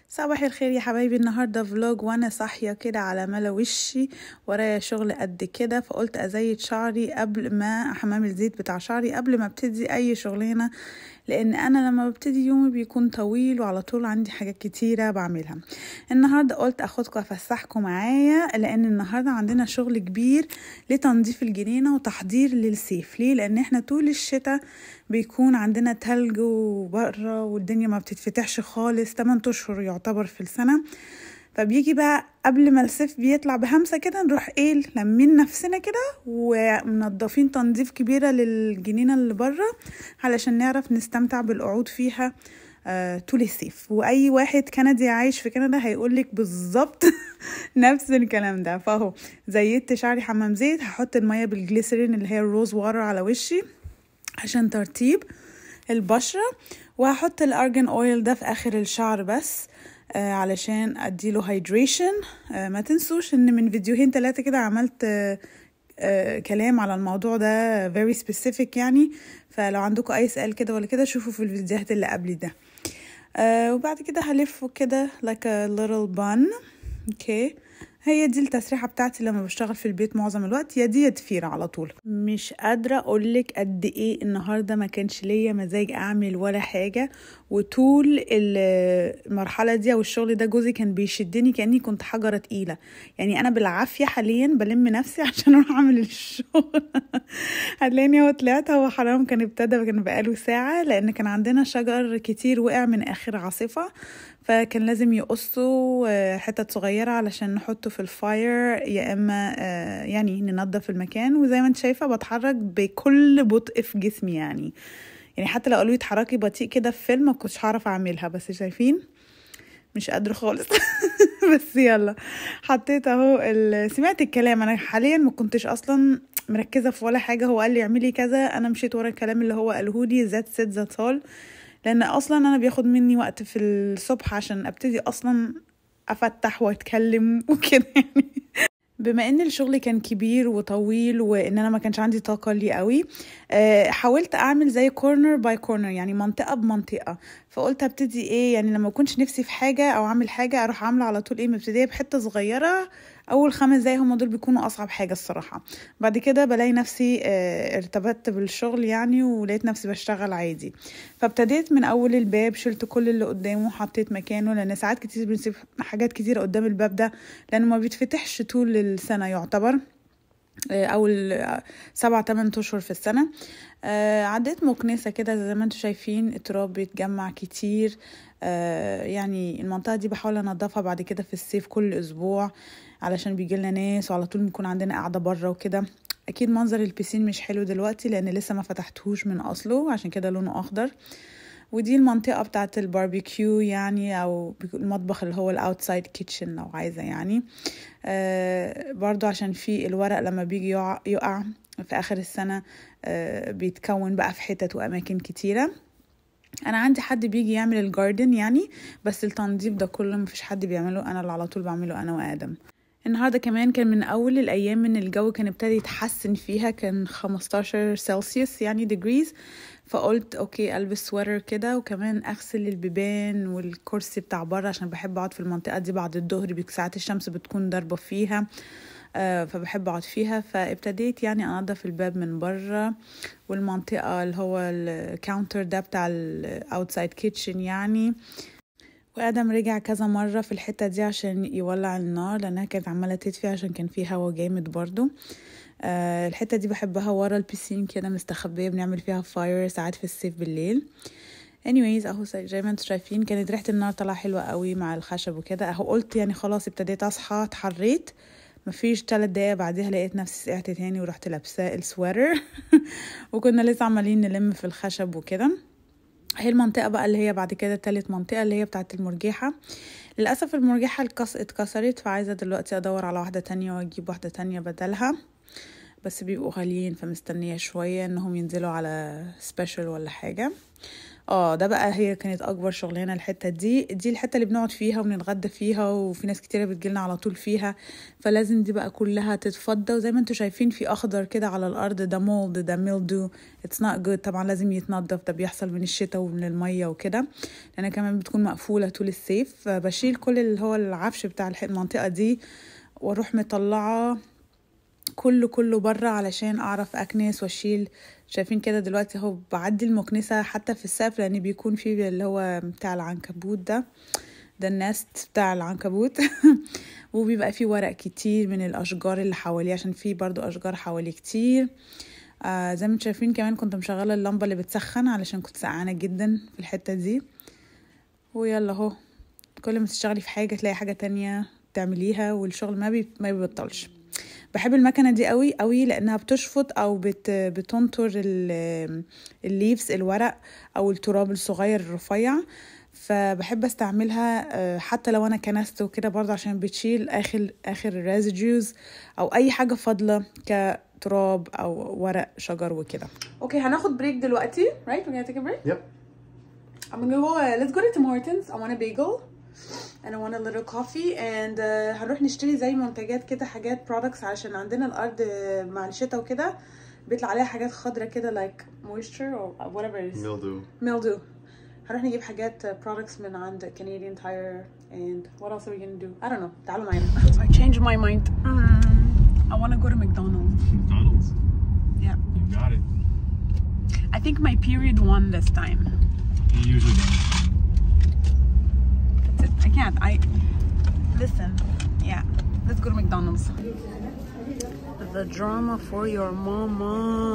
صباح الخير يا حبايبي النهارده فلوج وانا صاحيه كده على ملا وشي ورايا شغل قد كده فقلت ازيد شعري قبل ما حمام الزيت بتاع شعري قبل ما ابتدي اي شغلانه لان انا لما ببتدي يومي بيكون طويل وعلى طول عندي حاجات كتيره بعملها النهارده قلت اخدكم افسحكم معايا لان النهارده عندنا شغل كبير لتنظيف الجنينه وتحضير للصيف ليه لان احنا طول الشتاء بيكون عندنا تلج وبره والدنيا ما بتتفتحش خالص 8 اشهر يعتبر في السنه فبيجي بقى قبل ما الصيف بيطلع بهمسة كده نروح ايه لمين نفسنا كده ومنضفين تنظيف كبيرة للجنينة اللي بره علشان نعرف نستمتع بالقعود فيها آه طول الصيف واي واحد كندي عايش في كندا هيقولك بالظبط نفس الكلام ده فاهو زيت شعري حمام زيت هحط المية بالجليسرين اللي هي الروز وارر على وشي عشان ترطيب البشرة وهحط الارجن اويل ده في اخر الشعر بس آه علشان اديله هايدريشن آه ما تنسوش ان من فيديوهين ثلاثة كده عملت آه آه كلام على الموضوع ده very specific يعني فلو عندكم اي سؤال كده ولا كده شوفوا في الفيديوهات اللي قبل ده آه وبعد كده هلفه كده like a little bun اوكي okay. هي دي التسريحة بتاعتي لما بشتغل في البيت معظم الوقت يا دي يا ضفيرة على طول مش قادرة أقولك قد إيه النهاردة ما كانش ليا مزاج أعمل ولا حاجة وطول المرحلة دي أو الشغل ده جوزي كان بيشدني كأني كنت حجرة تقيلة يعني أنا بالعافية حاليا بلم نفسي عشان أروح أعمل الشغل هتلاقيني هو طلعت هو حرام كان ابتدى كان بقاله ساعة لأن كان عندنا شجر كتير وقع من آخر عاصفة فكان لازم يقصوا حتت صغيرة علشان نحطه في الفاير يا إما يعني ننظف المكان وزي ما انت شايفة بتحرك بكل بطء في جسمي يعني يعني حتى لو قالوا لي اتحركي بطيء كده في فيلم ما كنتش هعرف اعملها بس شايفين مش قادرة خالص بس يلا حطيت اهو سمعت الكلام انا حاليا ما كنتش اصلا مركزة في ولا حاجة هو قال لي اعملي كذا انا مشيت ورا الكلام اللي هو قاله لي ذات ست ذات all لان اصلا انا بياخد مني وقت في الصبح عشان ابتدي اصلا افتح واتكلم وكده يعني بما ان الشغل كان كبير وطويل وان انا ما كانش عندي طاقه ليه قوي أه حاولت اعمل زي كورنر باي كورنر يعني منطقه بمنطقه فقلت ابتدي ايه يعني لما كنتش نفسي في حاجه او اعمل حاجه اروح عامله على طول ايه مبتديه بحته صغيره اول خمس دقايق هم دول بيكونوا اصعب حاجه الصراحه بعد كده بلاقي نفسي اه ارتبطت بالشغل يعني ولقيت نفسي بشتغل عادي فابتديت من اول الباب شلت كل اللي قدامه وحطيت مكانه لان ساعات كتير بنسيب حاجات كتيره قدام الباب ده لانه ما بيتفتحش طول السنه يعتبر او سبعة تمن اشهر في السنه آه عديت مكنسه كده زي ما انتم شايفين التراب بيتجمع كتير آه يعني المنطقه دي بحاول انضفها بعد كده في الصيف كل اسبوع علشان بيجي لنا ناس وعلى طول بنكون عندنا قاعده بره وكده اكيد منظر البسين مش حلو دلوقتي لان لسه ما فتحتهوش من اصله عشان كده لونه اخضر ودي المنطقة بتاعة الباربيكيو يعني أو المطبخ اللي هو الأوتسايد كيتشن لو عايزة يعني آه برضو عشان في الورق لما بيجي يقع, يقع في آخر السنة آه بيتكون بقى في حتت وأماكن كتيرة انا عندي حد بيجي يعمل الجاردن يعني بس التنظيف ده كله مفيش حد بيعمله انا اللي على طول بعمله انا وادم النهاردة كمان كان من أول الأيام من الجو كان ابتدى يتحسن فيها كان 15 سلسيوس يعني ديجريز فقلت اوكي البس سويتر كده وكمان اغسل البيبان والكرسي بتاع بره عشان بحب اقعد في المنطقه دي بعد الظهر ساعات الشمس بتكون ضاربه فيها آه فبحب اقعد فيها فابتديت يعني انضف الباب من بره والمنطقه اللي هو الكاونتر ده بتاع الاوتسايد كيتشن يعني وادم رجع كذا مره في الحته دي عشان يولع النار لانها كانت عماله تدفي عشان كان في هوا جامد برضو آه الحته دي بحبها ورا البسين كده مستخبيه بنعمل فيها فاير ساعات في الصيف بالليل anyways اهو زي ما انتم شايفين كانت ريحه النار طالعه حلوه قوي مع الخشب وكده اهو قلت يعني خلاص ابتديت اصحى اتحريت مفيش تلات دقايق بعدها لقيت نفسي سقعت تاني ورحت لابسه السويتر وكنا لسه عمالين نلم في الخشب وكده هي المنطقة بقى اللي هي بعد كده تالت منطقة اللي هي بتاعت المرجحة للأسف المرجحة اتكسرت فعايزة دلوقتي أدور على واحدة تانية وأجيب واحدة تانية بدلها بس بيبقوا غاليين فمستنية شوية انهم ينزلوا على سبيشال ولا حاجة اه ده بقى هي كانت اكبر شغلانه الحته دي دي الحته اللي بنقعد فيها وبنتغدى فيها وفي ناس كتيره بتجيلنا على طول فيها فلازم دي بقى كلها تتفضى وزي ما انتم شايفين في اخضر كده على الارض ده مولد ده ميلدو اتس نوت جود طبعا لازم يتنضف ده بيحصل من الشتاء ومن الميه وكده لان كمان بتكون مقفوله طول الصيف بشيل كل اللي هو العفش بتاع المنطقه دي واروح مطلعه كله كله بره علشان اعرف اكنس واشيل شايفين كده دلوقتي اهو بعدي المكنسه حتى في السقف لان بيكون في اللي هو بتاع العنكبوت ده ده النست بتاع العنكبوت وبيبقى فيه ورق كتير من الاشجار اللي حواليه عشان فيه برضو اشجار حواليه كتير آه زي ما انتم شايفين كمان كنت مشغله اللمبه اللي بتسخن علشان كنت سقعانه جدا في الحته دي ويلا اهو كل ما تشتغلي في حاجه تلاقي حاجه تانية تعمليها والشغل ما بي ما بيبطلش بحب المكنه دي قوي قوي لانها بتشفط او بت بتنطر الليفز الورق او التراب الصغير الرفيع فبحب استعملها حتى لو انا كنست وكده برضه عشان بتشيل اخر اخر الريزيديوز او اي حاجه فاضله كتراب او ورق شجر وكده اوكي هناخد بريك دلوقتي right we're gonna take a break Yep. I'm gonna go uh, let's go to Tim Hortons I want a bagel and I want a little coffee and uh, هنروح نشتري زي منتجات كده حاجات products عشان عندنا الأرض مع الشتاء وكده بيطلع عليها حاجات خضرة كده like moisture or whatever it is Mildew. mildew هنروح نجيب حاجات products من عند Canadian Tire and what else are we gonna do I don't know تعالوا معانا I changed my mind mm, I wanna go to McDonald's McDonald's. yeah You got it. I think my period won this time You usually do. That's it. I can't. I listen. Yeah, let's go to McDonald's. The drama for your mama.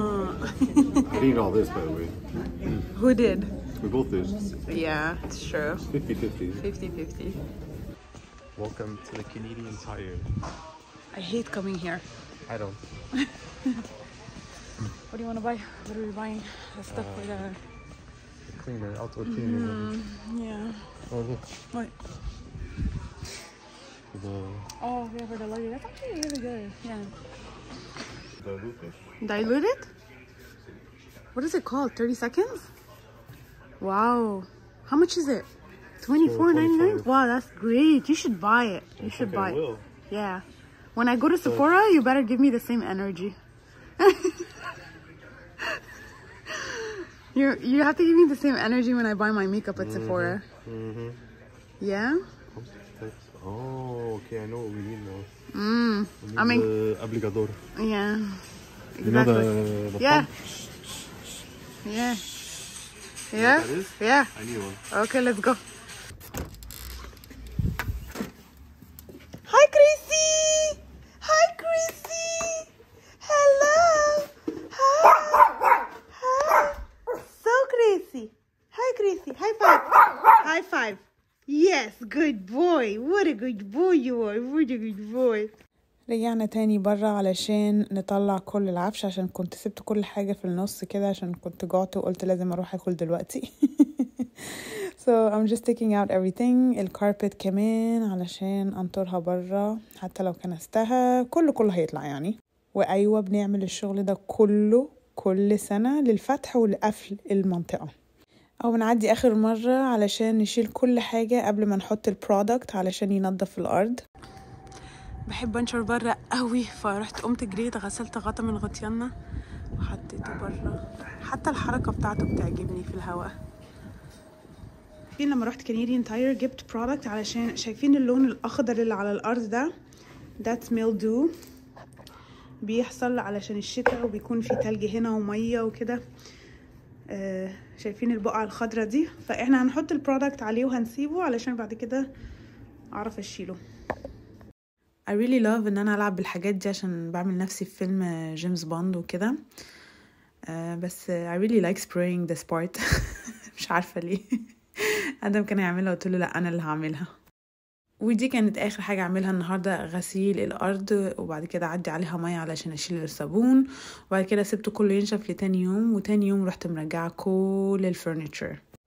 I didn't eat all this, by the way. Who did? We both did. Yeah, it's true. 50 50. 50 50. Welcome to the Canadian Tire. I hate coming here. I don't. What do you want to buy? What are we buying? The stuff for the. Cleaner, outdoor cleaner. Yeah. Oh, look. What? The, Oh, yeah, for the lady. That's actually really good. Yeah. the Lucas. Diluted? What is it called? 30 seconds? Wow. How much is it? Twenty four ninety nine. 25. Wow, that's great. You should buy it. You I should think buy I it. will. Yeah. When I go to Sephora, you better give me the same energy. you you have to give me the same energy when I buy my makeup at Sephora. Mm-hmm. Yeah. Oh, okay. I know what we need now. Mm. We need I mean, the obligador. yeah. You know Exactly. the, the Yeah. pump? Yeah. Yeah. that is? Yeah. I need one. Okay, let's go. Hi, Chrissy. Hi, Chrissy. Hello. Hi. Hi. So, Chrissy. Hi, Chrissy. High five. High five. Yes, good boy. What a good boy you are. What a good boy. رجعنا تاني برا علشان نطلع كل العفش عشان كنت سبت كل حاجة في النص كده عشان كنت جعت وقلت لازم اروح اكل دلوقتي so I'm just taking out everything الكاربت كمان علشان انطرها برا حتى لو كنستها كله كله هيطلع يعني وايوه بنعمل الشغل ده كله كل سنة للفتح والقفل المنطقة او بنعدي اخر مرة علشان نشيل كل حاجة قبل ما نحط البرودكت علشان ينظف الارض بحب انشر بره قوي فرحت قمت جريت غسلت غطا من غطياننا وحطيته بره حتى الحركه بتاعته بتعجبني في الهواء فين لما رحت كنديان تاير جبت برودكت علشان شايفين اللون الاخضر اللي على الارض ده that's mildew بيحصل علشان الشتاء وبيكون في تلج هنا وميه وكده آه شايفين البقعه الخضرا دي فاحنا هنحط البرودكت عليه وهنسيبه علشان بعد كده اعرف اشيله I really love ان انا العب بالحاجات دي عشان بعمل نفسي في فيلم جيمس بوند وكده آه بس I really like spraying this part مش عارفة ليه ادم كان هيعملها قلت له لا انا اللي هعملها ودي كانت اخر حاجة اعملها النهاردة غسيل الارض وبعد كده اعدي عليها مية علشان اشيل الصابون وبعد كده سبته كله ينشف لتاني يوم وتاني يوم رحت مرجعة كل الفurniture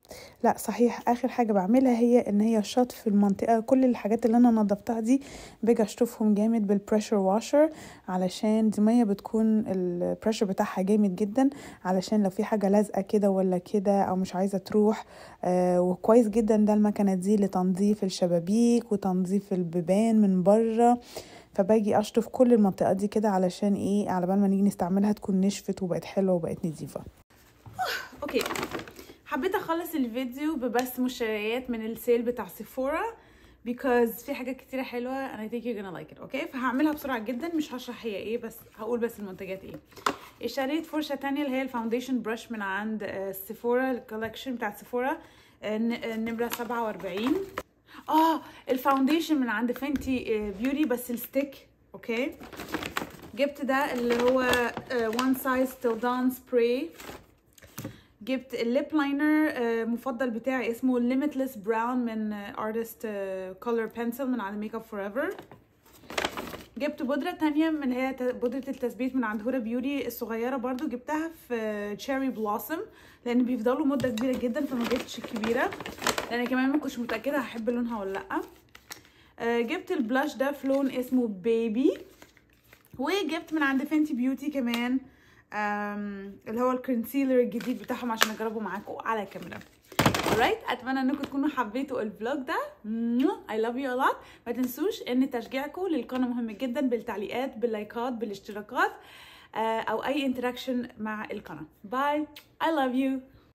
لا صحيح اخر حاجه بعملها هي ان هي شط في المنطقه كل الحاجات اللي انا نظفتها دي باجي اشطفهم جامد بالبريشر واشر علشان دي ميه بتكون البريشر بتاعها جامد جدا علشان لو في حاجه لازقه كده ولا كده او مش عايزه تروح آه وكويس جدا ده المكنه دي لتنظيف الشبابيك وتنظيف البيبان من بره فباجي اشطف كل المنطقه دي كده علشان ايه على بال ما نيجي نستعملها تكون نشفت وبقت حلوه وبقت نظيفه اوكي حبيت اخلص الفيديو ببث مشتريات من السيل بتاع سيفورا because في حاجات كتيرة حلوة and I think you're gonna like it اوكي فهعملها بسرعة جدا مش هشرح هي ايه بس هقول بس المنتجات ايه اشتريت فرشة تانية اللي هي الفاونديشن برش من عند آه، سيفورا الكولكشن بتاعت سيفورا آه، ن- آه، نمرة سبعة واربعين اه الفاونديشن من عند فينتي بيوتي بس الستيك اوكي جبت ده اللي هو one size till dawn spray جبت الليب لاينر مفضل بتاعي اسمه limitless brown من ارتست كولر بنسل من عند ميك اب فور ايفر جبت بودرة تانية من هي ت- بودرة التثبيت من عند هورا بيوتي الصغيرة برضو جبتها في تشيري بلوسم لان بيفضلوا مدة كبيرة جدا فما جبتش الكبيرة لان كمان ما كنتش متأكدة هحب لونها ولا لأ آه، جبت البلاش ده في لون اسمه بيبي وجبت من عند فينتي بيوتي كمان آم، اللي هو الكونسيلر الجديد بتاعهم عشان اجربه معاكم على الكاميرا alright اتمنى انكم تكونوا حبيتوا الفلوج ده I love you a lot ما تنسوش ان تشجيعكم للقناه مهم جدا بالتعليقات باللايكات بالاشتراكات آه، او اي انتراكشن مع القناه باي I love you